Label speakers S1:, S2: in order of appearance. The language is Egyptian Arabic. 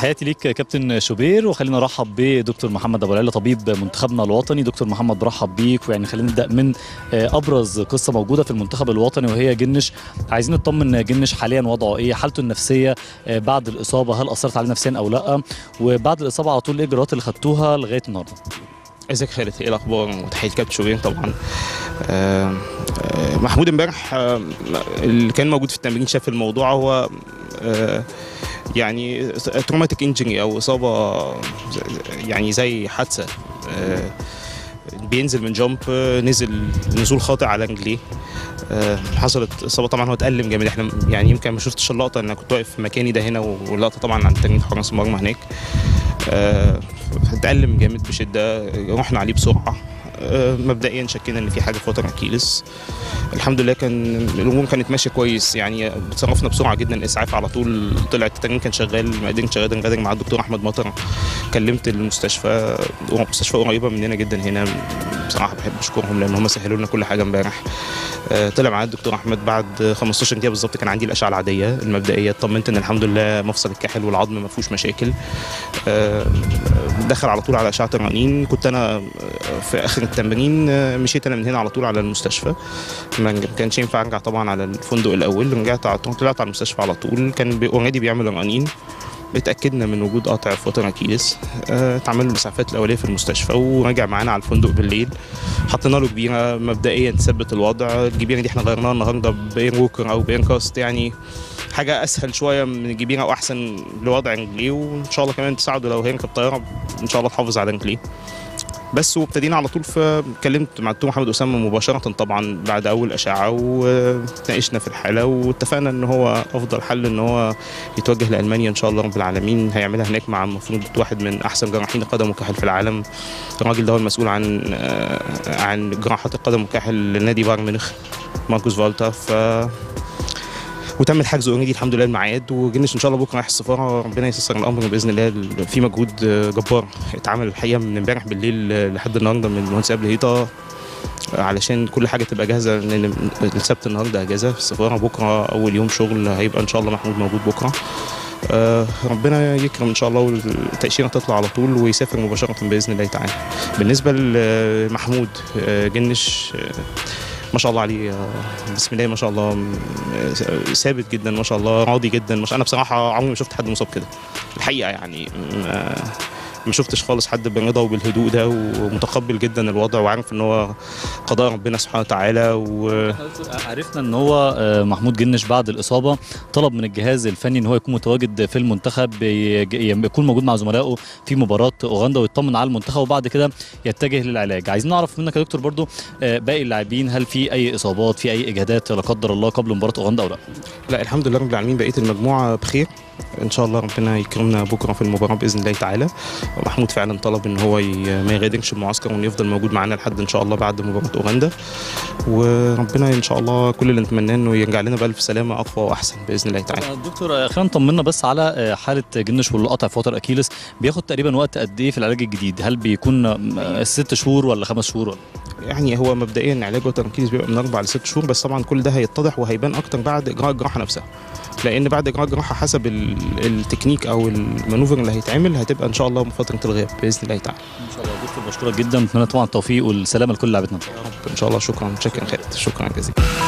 S1: تحياتي ليك كابتن شوبير وخلينا نرحب بدكتور محمد ابو العلا طبيب منتخبنا الوطني دكتور محمد برحب بيك ويعني خلينا نبدا من ابرز قصه موجوده في المنتخب الوطني وهي جنش عايزين نطمن جنش حاليا وضعه ايه حالته النفسيه بعد الاصابه هل اثرت عليه نفسيا او لا وبعد الاصابه على طول ايه الاجراءات اللي خدتوها لغايه النهارده
S2: ازيك يا خالد ايه الاخبار وتحيه كابتن شوبير طبعا آه آه محمود امبارح آه اللي كان موجود في التمرين شاف الموضوع هو آه يعني تروماتيك انجري او اصابه يعني زي حادثه آه بينزل من جامب نزل نزول خاطئ على رجليه آه حصلت اصابه طبعا هو اتالم جامد احنا يعني يمكن ما شفتش اللقطه انا كنت واقف في مكاني ده هنا واللقطه طبعا عند تمرين حراس المرمى هناك آه اتألم جامد بشده رحنا عليه بسرعه آه مبدئيا شكينا ان في حاجه في وتر اكيلس الحمد لله كان الامور كانت ماشيه كويس يعني اتصرفنا بسرعه جدا الاسعاف على طول طلع التمرين كان شغال ما قدرتش غادر غادر مع الدكتور احمد مطر كلمت المستشفى مستشفى قريبه مننا جدا هنا بصراحه بحب اشكرهم لان هم سهلوا لنا كل حاجه امبارح آه طلع معايا الدكتور احمد بعد 15 دقيقه بالظبط كان عندي الاشعه العاديه المبدئيه اطمنت ان الحمد لله مفصل الكاحل والعظم ما فيهوش مشاكل آه دخل على طول على اشعه الرنين كنت انا في اخر التمرين مشيت انا من هنا على طول على المستشفى ما كانش ينفع ارجع طبعا على الفندق الاول رجعت على طول طلعت على المستشفى على طول كان اوريدي بيعمل رنين اتاكدنا من وجود قطع في وتر اكيلس اتعمل له الاسعافات الاوليه في المستشفى ورجع معانا على الفندق بالليل حطينا له جبيره مبدئيا تثبت الوضع الجبيره دي احنا غيرناها النهارده باين ووكر او باين كاست يعني حاجه اسهل شويه من الجبيره واحسن لوضع رجليه وان شاء الله كمان تساعده لو هيركب طياره ان شاء الله تحافظ على رجليه بس وابتدينا على طول فكلمت مع الدكتور محمد اسامه مباشره طبعا بعد اول اشعه وتناقشنا في الحاله واتفقنا ان هو افضل حل ان هو يتوجه لالمانيا ان شاء الله رب العالمين هيعملها هناك مع المفروض واحد من احسن جراحين القدم والكاحل في العالم الراجل ده هو المسؤول عن عن جراحات القدم والكاحل لنادي بايرن ميونخ ماركوس فالتا ف وتم الحجز اوريدي الحمد لله الميعاد وجنش ان شاء الله بكره رايح السفاره ربنا ييسر الامر باذن الله في مجهود جبار اتعمل الحقيقه من امبارح بالليل لحد النهارده من المهندس قبل هيطه علشان كل حاجه تبقى جاهزه لان السبت النهارده اجازه في السفاره بكره اول يوم شغل هيبقى ان شاء الله محمود موجود بكره آه ربنا يكرم ان شاء الله والتاشيره تطلع على طول ويسافر مباشره باذن الله تعالى بالنسبه لمحمود آه جنش آه ما شاء الله عليه بسم الله ما شاء الله ثابت جدا ما شاء الله راضي جدا مش انا بصراحه عمري ما شفت حد مصاب كده الحقيقه يعني ما شفتش خالص حد بالرضا وبالهدوء ده ومتقبل جدا الوضع وعارف ان هو قضاء ربنا سبحانه وتعالى و...
S1: عرفنا ان هو محمود جنش بعد الاصابه طلب من الجهاز الفني ان هو يكون متواجد في المنتخب يكون موجود مع زملائه في مباراه اوغندا ويطمن على المنتخب وبعد كده يتجه للعلاج عايزين نعرف منك يا دكتور برضو باقي اللاعبين هل في اي اصابات في اي اجهادات لا قدر الله قبل مباراه اوغندا او لا
S2: لا الحمد لله رب العالمين بقيه المجموعه بخير ان شاء الله ربنا يكرمنا بكره في المباراه باذن الله تعالى محمود فعلا طلب ان هو ما يغادرش المعسكر وانه يفضل موجود معانا لحد ان شاء الله بعد مباراه اوغندا وربنا ان شاء الله كل اللي نتمناه انه يرجع لنا بالف سلامه اقوى واحسن باذن الله تعالى
S1: دكتور اخيرا طمنا بس على حاله جنش والقطع في وتر اكيلس بياخد تقريبا وقت قد ايه في العلاج الجديد هل بيكون ست شهور ولا خمس شهور ولا
S2: يعني هو مبدئيا علاج وتر اكيلس بيبقى من اربع لست شهور بس طبعا كل ده هيتضح وهيبان اكتر بعد اجراء الجراحه نفسها لان بعد اجراء الجراحه حسب التكنيك او المانوفر اللي هيتعمل هتبقى ان شاء الله فتره الغياب باذن الله تعالى
S1: ان شاء الله دكتور بشكرك جدا نتمنى طبعا التوفيق والسلامه لكل لاعبتنا
S2: ان شاء الله شكرا شكرا خالد شكرا جزيلا